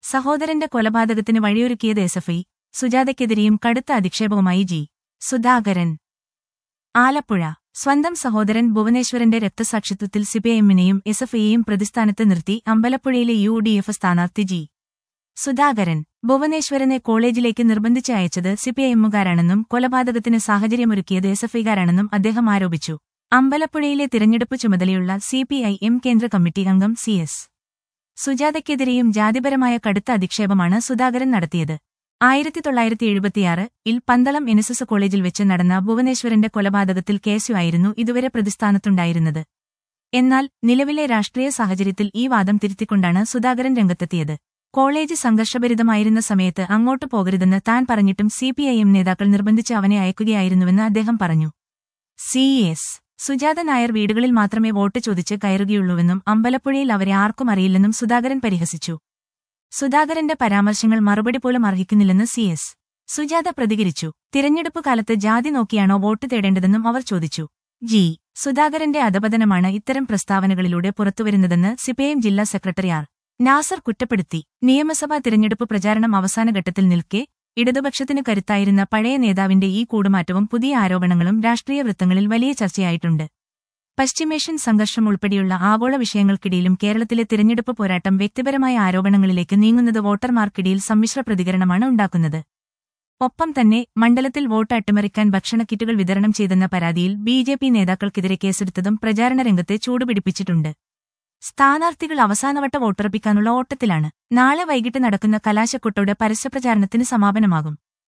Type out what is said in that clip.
സഹോദരന്റെ കൊലപാതകത്തിന് വഴിയൊരുക്കിയത് എസ്എഫ്ഐ സുജാതയ്ക്കെതിരെയും കടുത്ത അധിക്ഷേപവുമായി ജി സുധാകരൻ ആലപ്പുഴ സ്വന്തം സഹോദരൻ ഭുവനേശ്വരന്റെ രക്തസാക്ഷിത്വത്തിൽ സിപിഐഎമ്മിനെയും എസ്എഫ്ഐയെയും പ്രതിസ്ഥാനത്ത് നിർത്തി അമ്പലപ്പുഴയിലെ യു ഡി എഫ് സ്ഥാനാർത്ഥി ജി സുധാകരൻ ഭുവനേശ്വരനെ കോളേജിലേക്ക് നിർബന്ധിച്ച് അയച്ചത് സിപിഐഎമ്മുകാരാണെന്നും കൊലപാതകത്തിന് സാഹചര്യമൊരുക്കിയത് എസ്എഫ്ഐക്കാരാണെന്നും അദ്ദേഹം ആരോപിച്ചു അമ്പലപ്പുഴയിലെ തിരഞ്ഞെടുപ്പ് ചുമതലയുള്ള സിപിഐഎം കേന്ദ്ര കമ്മിറ്റി അംഗം സി എസ് സുജാതയ്ക്കെതിരെയും ജാതിപരമായ കടുത്ത അധിക്ഷേപമാണ് സുധാകരൻ നടത്തിയത് ആയിരത്തി തൊള്ളായിരത്തി എഴുപത്തിയാറ് ഇൽ പന്തളം എൻഎസ്എസ് കോളേജിൽ വെച്ച് നടന്ന ഭുവനേശ്വരന്റെ കൊലപാതകത്തിൽ കേസുവായിരുന്നു ഇതുവരെ പ്രതിസ്ഥാനത്തുണ്ടായിരുന്നത് എന്നാൽ നിലവിലെ രാഷ്ട്രീയ സാഹചര്യത്തിൽ ഈ വാദം തിരുത്തിക്കൊണ്ടാണ് സുധാകരൻ രംഗത്തെത്തിയത് കോളേജ് സംഘർഷഭരിതമായിരുന്ന സമയത്ത് അങ്ങോട്ട് പോകരുതെന്ന് താൻ പറഞ്ഞിട്ടും സിപിഐഎം നേതാക്കൾ നിർബന്ധിച്ച് അവനെ അയക്കുകയായിരുന്നുവെന്ന് അദ്ദേഹം പറഞ്ഞു സി എസ് സുജാത നായർ വീടുകളിൽ മാത്രമേ വോട്ട് ചോദിച്ച് കയറുകയുള്ളൂവെന്നും അമ്പലപ്പുഴയിൽ അവരെ ആർക്കും അറിയില്ലെന്നും സുധാകരൻ പരിഹസിച്ചു സുധാകരന്റെ പരാമർശങ്ങൾ മറുപടി പോലും അർഹിക്കുന്നില്ലെന്ന് സി എസ് സുജാത പ്രതികരിച്ചു തിരഞ്ഞെടുപ്പ് കാലത്ത് ജാതി നോക്കിയാണോ വോട്ട് തേടേണ്ടതെന്നും അവർ ചോദിച്ചു ജി സുധാകരന്റെ അധപതനമാണ് ഇത്തരം പ്രസ്താവനകളിലൂടെ പുറത്തുവരുന്നതെന്ന് സിപിഐഎം ജില്ലാ സെക്രട്ടറി ആർ നാസർ കുറ്റപ്പെടുത്തി നിയമസഭാ തിരഞ്ഞെടുപ്പ് പ്രചാരണം അവസാന ഘട്ടത്തിൽ നിൽക്കെ ഇടതുപക്ഷത്തിന് കരുത്തായിരുന്ന പഴയ നേതാവിന്റെ ഈ കൂടുമാറ്റവും പുതിയ ആരോപണങ്ങളും രാഷ്ട്രീയ വൃത്തങ്ങളിൽ വലിയ ചർച്ചയായിട്ടുണ്ട് പശ്ചിമേഷ്യൻ സംഘർഷം ഉൾപ്പെടെയുള്ള ആഗോള വിഷയങ്ങൾക്കിടയിലും കേരളത്തിലെ തിരഞ്ഞെടുപ്പ് പോരാട്ടം വ്യക്തിപരമായ ആരോപണങ്ങളിലേക്ക് നീങ്ങുന്നത് വോട്ടർമാർക്കിടയിൽ സമ്മിശ്ര പ്രതികരണമാണ് ഉണ്ടാക്കുന്നത് ഒപ്പം തന്നെ മണ്ഡലത്തിൽ വോട്ട് അട്ടിമറിക്കാൻ ഭക്ഷണക്കിറ്റുകൾ വിതരണം ചെയ്തെന്ന പരാതിയിൽ ബി ജെ പി നേതാക്കൾക്കെതിരെ കേസെടുത്തതും പ്രചാരണ രംഗത്തെ ചൂടുപിടിപ്പിച്ചിട്ടുണ്ട് സ്ഥാനാർത്ഥികൾ അവസാനവട്ട വോട്ടുറപ്പിക്കാനുള്ള ഓട്ടത്തിലാണ് നാളെ വൈകിട്ട് നടക്കുന്ന കലാശക്കൊട്ടോടെ പരസ്യപ്രചാരണത്തിന് സമാപനമാകും